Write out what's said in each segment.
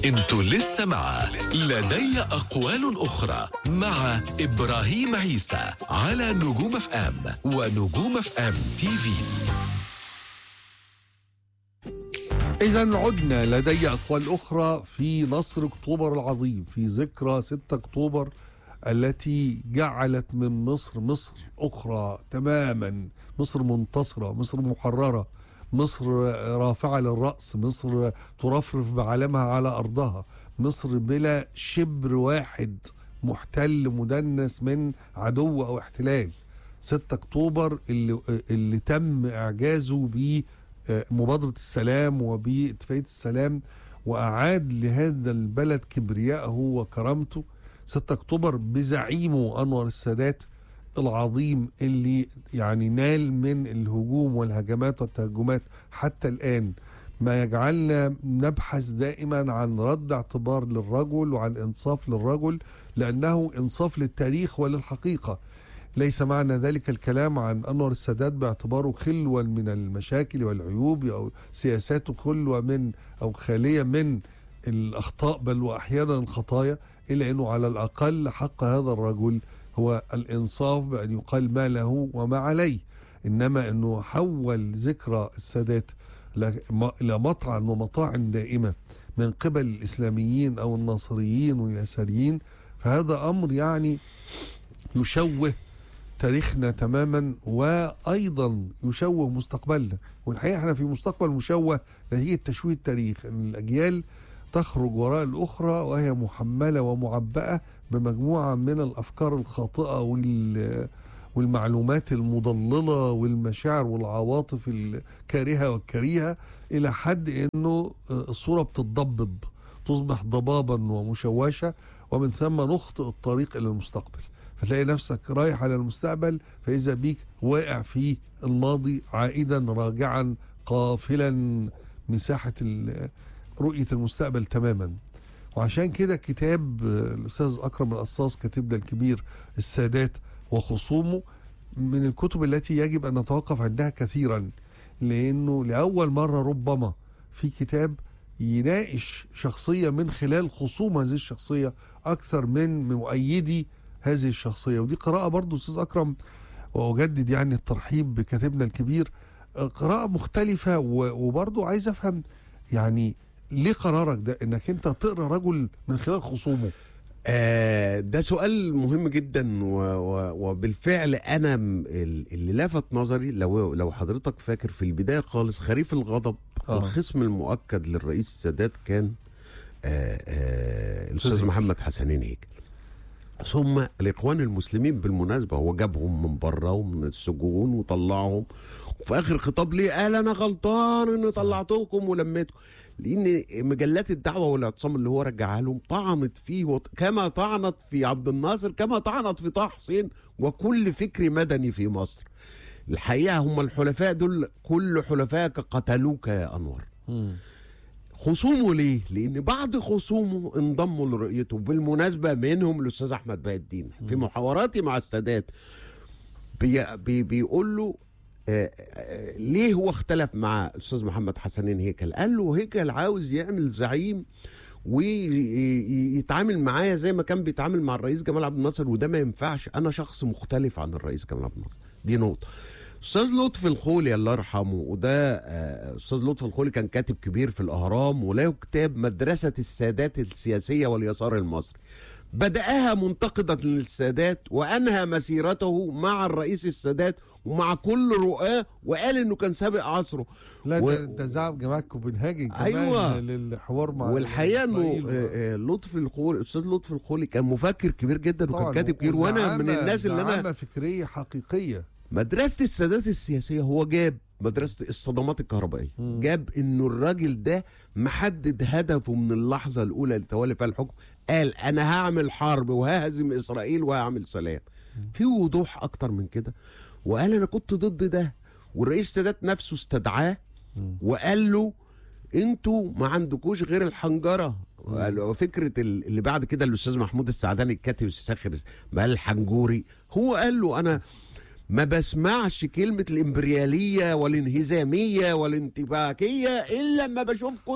انتوا لسه مع لدي أقوال أخرى مع إبراهيم عيسى على نجوم اف ام ونجوم اف ام تي في إذا عدنا لدي أقوال أخرى في نصر أكتوبر العظيم في ذكرى 6 أكتوبر التي جعلت من مصر مصر أخرى تماما مصر منتصرة مصر محررة مصر رافعة للرأس مصر ترفرف بعلمها على أرضها مصر بلا شبر واحد محتل مدنس من عدو أو احتلال 6 أكتوبر اللي, اللي تم إعجازه ب مبادرة السلام وباتفاقية السلام وأعاد لهذا البلد كبرياءه وكرامته 6 أكتوبر بزعيمه أنور السادات العظيم اللي يعني نال من الهجوم والهجمات والتهجمات حتى الآن ما يجعلنا نبحث دائما عن رد اعتبار للرجل وعن انصاف للرجل لانه انصاف للتاريخ وللحقيقه ليس معنى ذلك الكلام عن انور السادات باعتباره خلوا من المشاكل والعيوب او سياساته خلوه من او خاليه من الاخطاء بل واحيانا الخطايا الا انه على الاقل حق هذا الرجل هو الانصاف بان يقال ما له وما عليه انما انه حول ذكرى السادات الى مطعن ومطاعن دائمه من قبل الاسلاميين او الناصريين واليساريين فهذا امر يعني يشوه تاريخنا تماما وايضا يشوه مستقبلنا والحقيقه احنا في مستقبل مشوه نتيجه تشويه التاريخ ان الاجيال تخرج وراء الاخرى وهي محمله ومعبأه بمجموعه من الافكار الخاطئه وال والمعلومات المضلله والمشاعر والعواطف الكارهه والكريهه الى حد انه الصوره بتتضبب تصبح ضبابا ومشوشه ومن ثم نخطئ الطريق الى المستقبل فتلاقي نفسك رايح على المستقبل فاذا بيك واقع في الماضي عائدا راجعا قافلا مساحه رؤيه المستقبل تماما وعشان كده كتاب الاستاذ اكرم القصاص كاتبنا الكبير السادات وخصومه من الكتب التي يجب ان نتوقف عندها كثيرا لانه لاول مره ربما في كتاب يناقش شخصيه من خلال خصوم هذه الشخصيه اكثر من مؤيدي هذه الشخصيه ودي قراءه برضو استاذ اكرم واجدد يعني الترحيب بكاتبنا الكبير قراءه مختلفه وبرضو عايز افهم يعني ليه قرارك ده انك انت تقرا رجل من خلال خصومه آه ده سؤال مهم جدا و و وبالفعل انا اللي لفت نظري لو لو حضرتك فاكر في البدايه خالص خريف الغضب آه. الخصم المؤكد للرئيس السادات كان آه آه الاستاذ محمد حسنين هيكل ثم الاخوان المسلمين بالمناسبه هو جابهم من بره ومن السجون وطلعهم وفي اخر خطاب ليه قال انا غلطان اني طلعتكم ولميتكم لان مجلات الدعوه والاعتصام اللي هو رجعها لهم طعنت فيه وط... كما طعنت في عبد الناصر كما طعنت في طه حسين وكل فكر مدني في مصر الحقيقه هم الحلفاء دول كل حلفائك قتلوك يا انور م. خصومه ليه؟ لأن بعض خصومه انضموا لرؤيته بالمناسبة منهم الأستاذ أحمد بهاء الدين في محاوراتي مع السادات بي بي بيقول له آه آه ليه هو اختلف مع الأستاذ محمد حسنين هيكل؟ قال له هيكل عاوز يعمل زعيم ويتعامل معايا زي ما كان بيتعامل مع الرئيس جمال عبد الناصر وده ما ينفعش أنا شخص مختلف عن الرئيس جمال عبد الناصر دي نقطة استاذ لطفي الخولي الله يرحمه وده استاذ لطفي الخولي كان كاتب كبير في الاهرام وله كتاب مدرسه السادات السياسيه واليسار المصري بداها منتقدا للسادات وانهى مسيرته مع الرئيس السادات ومع كل رؤاه وقال انه كان سابق عصره لا و... ده زعم جماعه كوبنهاجن كمان أيوة. للحوار مع والحقيقه انه لطفي الخولي الاستاذ لطفي الخولي كان مفكر كبير جدا وكان كاتب كبير وانا من الناس اللي انا فكريه حقيقيه مدرسة السادات السياسية هو جاب مدرسة الصدمات الكهربائية م. جاب انه الراجل ده محدد هدفه من اللحظة الأولى لتولي فيها الحكم قال أنا هعمل حرب وههزم إسرائيل وهعمل سلام م. في وضوح أكتر من كده وقال أنا كنت ضد ده والرئيس السادات نفسه استدعاه وقال له انتوا ما عندكوش غير الحنجره فكره اللي بعد كده الاستاذ محمود السعداني الكاتب الساخر بقى الحنجوري هو قال له انا ما بسمعش كلمة الإمبريالية والانهزامية والانتباكية إلا لما بشوفكم انتوا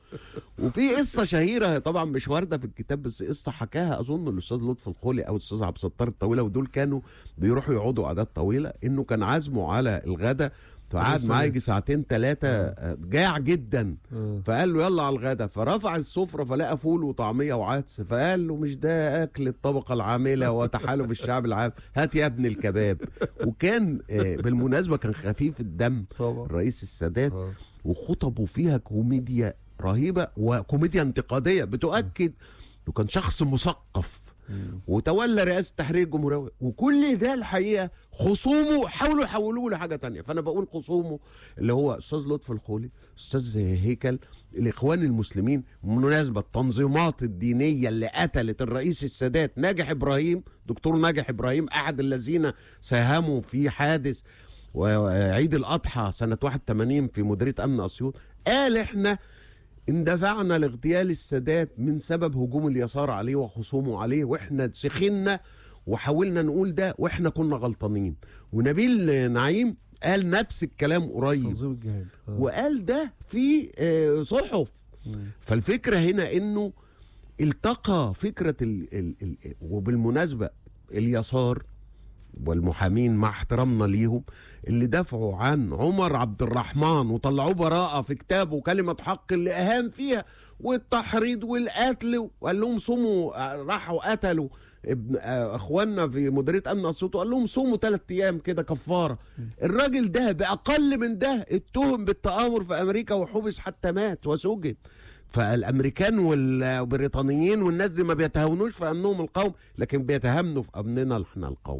وفي قصه شهيره طبعا مش وارده في الكتاب بس قصه حكاها اظن الاستاذ لطفي الخولي او الاستاذ عبد الستار الطويله ودول كانوا بيروحوا يقعدوا قعدات طويله انه كان عازمه على الغداء فقعد بس- معاه يجي ساعتين ثلاثه جاع جدا آه. فقال له يلا على الغدا فرفع السفره فلقى فول وطعميه وعدس فقال له مش ده اكل الطبقه العامله وتحالف الشعب العام هات يا ابن الكباب وكان آه، بالمناسبه كان خفيف الدم طبعا الرئيس السادات آه. وخطبه فيها كوميديا رهيبه وكوميديا انتقاديه بتؤكد انه كان شخص مثقف وتولى رئاسه تحرير الجمهوريه وكل ده الحقيقه خصومه حاولوا يحولوه لحاجه تانية فانا بقول خصومه اللي هو استاذ لطفي الخولي استاذ هيكل الاخوان المسلمين بالمناسبه التنظيمات الدينيه اللي قتلت الرئيس السادات ناجح ابراهيم دكتور ناجح ابراهيم احد الذين ساهموا في حادث وعيد الاضحى سنه 81 في مديريه امن اسيوط قال احنا اندفعنا لاغتيال السادات من سبب هجوم اليسار عليه وخصومه عليه واحنا سخنا وحاولنا نقول ده واحنا كنا غلطانين ونبيل نعيم قال نفس الكلام قريب تنظيم الجهاد آه. وقال ده في آه، صحف فالفكره هنا انه التقى فكره ال ال ال وبالمناسبه اليسار والمحامين مع احترامنا ليهم اللي دافعوا عن عمر عبد الرحمن وطلعوه براءة في كتابه كلمة حق اللي أهان فيها والتحريض والقتل وقال لهم صوموا آه، راحوا قتلوا ابن آه، اخواننا في مديريه امن اسيوط وقال لهم صوموا ثلاث ايام كده كفاره الراجل ده باقل من ده اتهم بالتامر في امريكا وحبس حتى مات وسجن فالامريكان والبريطانيين والناس دي ما بيتهاونوش في امنهم القوم لكن بيتهاونوا في امننا احنا القوم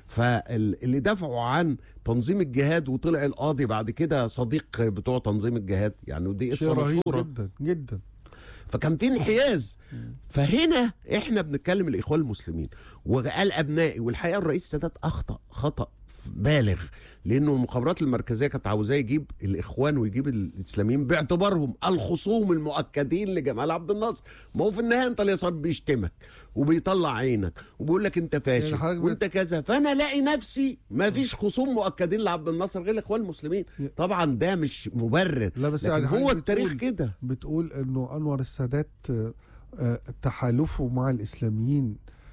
فاللي دافعوا عن تنظيم الجهاد وطلع القاضي بعد كده صديق بتوع تنظيم الجهاد يعني ودي شيء قصه رهيب مشهوره جدا جدا فكان في انحياز فهنا احنا بنتكلم الاخوان المسلمين وقال ابنائي والحقيقه الرئيس السادات اخطا خطا بالغ لانه المخابرات المركزيه كانت عاوزاه يجيب الاخوان ويجيب الاسلاميين باعتبارهم الخصوم المؤكدين لجمال عبد الناصر ما هو في النهايه انت اليسار بيشتمك وبيطلع عينك وبيقول لك انت فاشل يعني حضرتك وانت كذا فانا الاقي نفسي ما فيش خصوم مؤكدين لعبد الناصر غير الاخوان المسلمين طبعا ده مش مبرر لا بس لكن يعني هو حضرتك التاريخ بتقول- كده بتقول انه انور السادات آه، آه، تحالفه مع الاسلاميين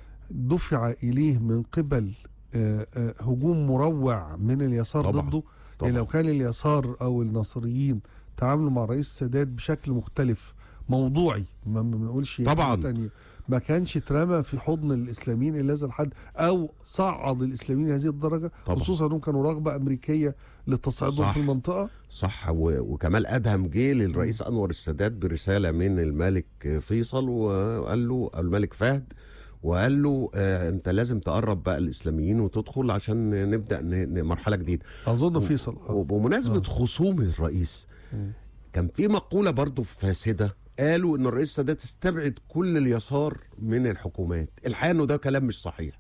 دفع اليه من قبل آه، آه، هجوم مروع من اليسار طبعاً، ضده طبعاً. يعني لو كان اليسار او الناصريين تعاملوا مع الرئيس السادات بشكل مختلف موضوعي ما ما بنقولش حاجة طبعاً. تانية ما كانش اترمى في حضن الاسلاميين الى هذا الحد او صعد الاسلاميين لهذه الدرجه طبعاً. خصوصا انهم كانوا رغبه امريكيه لتصعيدهم صح. في المنطقه صح و- وكمال ادهم جه للرئيس انور السادات برساله من الملك فيصل وقال له الملك فهد وقال له آه انت لازم تقرب بقى الاسلاميين وتدخل عشان نبدا ن- ن- مرحله جديده اظن فيصل آه. وبمناسبه خصوم الرئيس كان في مقوله برضو فاسده قالوا ان الرئيس السادات استبعد كل اليسار من الحكومات الحقيقه انه ده كلام مش صحيح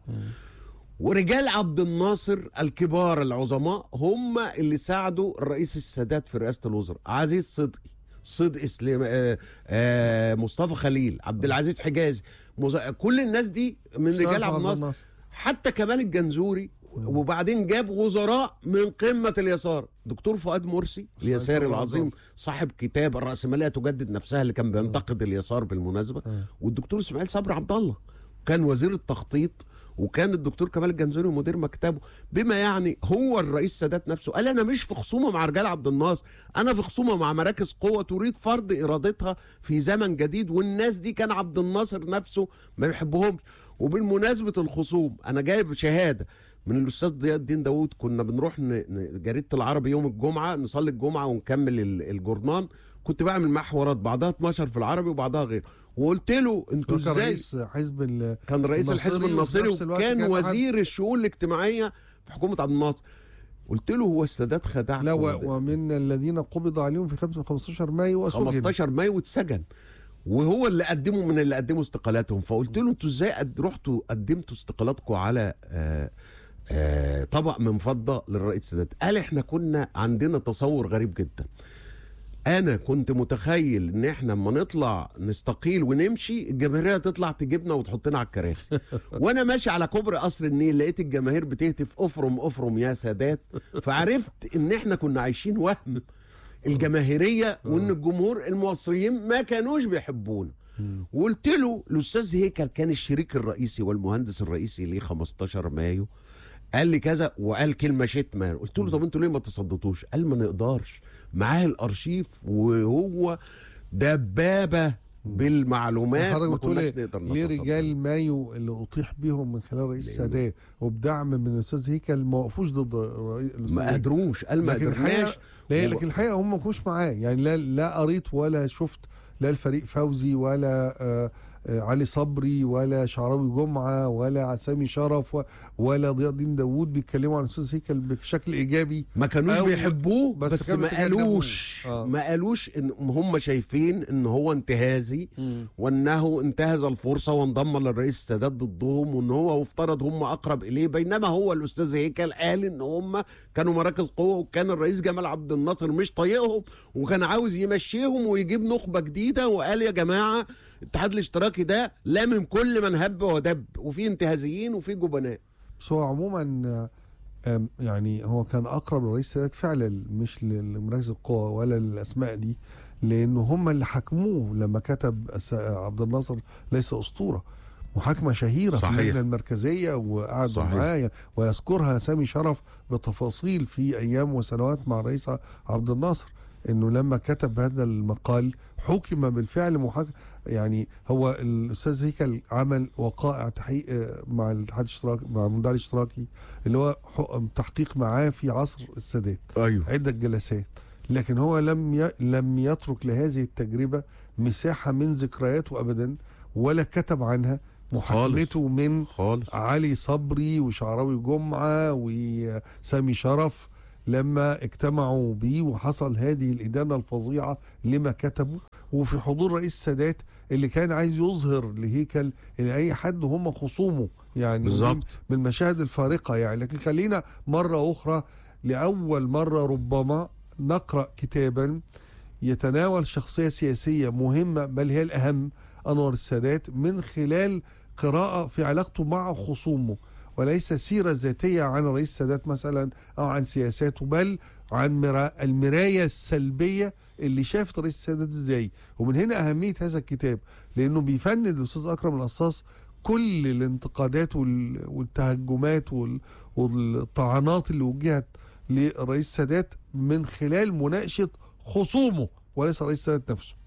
ورجال عبد الناصر الكبار العظماء هم اللي ساعدوا الرئيس السادات في رئاسه الوزراء عزيز صدقي صدقي سليم آه آه مصطفى خليل عبد العزيز حجازي مز... كل الناس دي من رجال اشتغل عبد عبد الناصر الناصر. حتى كمال الجنزوري وبعدين جاب وزراء من قمة اليسار دكتور فؤاد مرسي اليساري صدر العظيم العظام. صاحب كتاب الرأسمالية تجدد نفسها اللي كان بينتقد اليسار بالمناسبة والدكتور اسماعيل صبري عبد الله كان وزير التخطيط وكان الدكتور كمال الجنزوري مدير مكتبه بما يعني هو الرئيس السادات نفسه قال انا مش في خصومه مع رجال عبد الناصر انا في خصومه مع مراكز قوه تريد فرض ارادتها في زمن جديد والناس دي كان عبد الناصر نفسه ما بيحبهمش وبالمناسبه الخصوم انا جايب شهاده من الاستاذ ضياء الدين داوود كنا بنروح ن... ن- جريده العربي يوم الجمعه نصلي الجمعه ونكمل ال- الجورنان كنت بعمل معاه حوارات بعضها 12 في العربي وبعضها غير وقلت له انتوا كان ازاي رئيس حزب ال- كان رئيس الحزب الناصري الناصري وفي نفس الوقت وكان كان وزير الشؤون الاجتماعيه في حكومه عبد الناصر قلت له هو السادات خدعكم لا ولا و- ومن الذين قبض عليهم في 15 مايو وسجن 15 مايو اتسجن وهو اللي قدموا من اللي قدموا استقالاتهم فقلت له انتوا ازاي قد رحتوا قدمتوا استقالاتكم على آه آه طبق من فضه للرئيس السادات قال احنا كنا عندنا تصور غريب جدا انا كنت متخيل ان احنا لما نطلع نستقيل ونمشي الجماهيريه تطلع تجيبنا وتحطنا على الكراسي وانا ماشي على كوبري قصر النيل لقيت الجماهير بتهتف افرم افرم يا سادات فعرفت ان احنا كنا عايشين وهم الجماهيريه وان الجمهور المصريين ما كانوش بيحبونا وقلت له الاستاذ هيكل كان الشريك الرئيسي والمهندس الرئيسي ليه 15 مايو قال لي كذا وقال كلمه شتمه قلت له طب انتوا ليه ما تصدتوش قال ما نقدرش معاه الارشيف وهو دبابه بالمعلومات حضرتك ما بتقول كناش إيه؟ نقدر ليه نتصدى. رجال مايو اللي اطيح بيهم من خلال رئيس لأنه- السادات وبدعم من الاستاذ هيكل ما وقفوش ضد الرئيس- الأستاذ ما هيكل. قدروش قال ما لكن قدرناش الحقيقه لا هو- لكن الحقيقه هم ما كانوش معاه يعني لا لا قريت ولا شفت لا الفريق فوزي ولا آه آه علي صبري ولا شعراوي جمعه ولا سامي شرف و- ولا ضياء الدين داوود بيتكلموا عن الاستاذ هيكل بشكل ايجابي ما كانوش أو- بيحبوه بس بس, كانوا ما بيتجنبوه. قالوش آه. ما قالوش ان هم شايفين ان هو انتهازي وانه انتهز الفرصه وانضم للرئيس السادات ضدهم وان هو وافترض هم اقرب اليه بينما هو الاستاذ هيكل قال ان هم كانوا مراكز قوه وكان الرئيس جمال عبد الناصر مش طايقهم وكان عاوز يمشيهم ويجيب نخبه جديده وقال يا جماعه الاتحاد الاشتراكي ده لامم كل من هب ودب وفي انتهازيين وفي جبناء بس هو عموما آه، آم، يعني هو كان اقرب للرئيس السادات فعلا مش لمراكز القوى ولا للاسماء دي لانه هم اللي حكموه لما كتب أس- عبد الناصر ليس اسطوره محاكمه شهيره صحيح. في اللجنه المركزيه وقعدوا صحيح. معايا ويذكرها سامي شرف بتفاصيل في ايام وسنوات مع الرئيس عبد الناصر انه لما كتب هذا المقال حكم بالفعل محاكمه يعني هو الاستاذ هيكل عمل وقائع تحقيق آه، مع الاتحاد الاشتراكي مع المنتدى الاشتراكي اللي هو حق- تحقيق معاه في عصر السادات ايوه عده جلسات لكن هو لم ي... لم يترك لهذه التجربه مساحه من ذكرياته ابدا ولا كتب عنها محاكمته من خالص علي صبري وشعراوي جمعه وسامي شرف لما اجتمعوا بيه وحصل هذه الإدانة الفظيعة لما كتبوا وفي حضور رئيس السادات اللي كان عايز يظهر لهيكل ان اي حد هم خصومه يعني بالظبط. ودي من المشاهد الفارقة يعني لكن خلينا مرة أخرى لأول مرة ربما نقرأ كتابا يتناول شخصية سياسية مهمة بل هي الأهم أنور السادات من خلال قراءة في علاقته مع خصومه وليس سيرة ذاتية عن الرئيس السادات مثلا أو عن سياساته بل عن مرا- المراية السلبية اللي شافت الرئيس السادات ازاي ومن هنا أهمية هذا الكتاب لأنه بيفند الأستاذ أكرم القصاص كل الانتقادات وال- والتهجمات وال- والطعنات اللي وجهت للرئيس السادات من خلال مناقشة خصومه وليس الرئيس السادات نفسه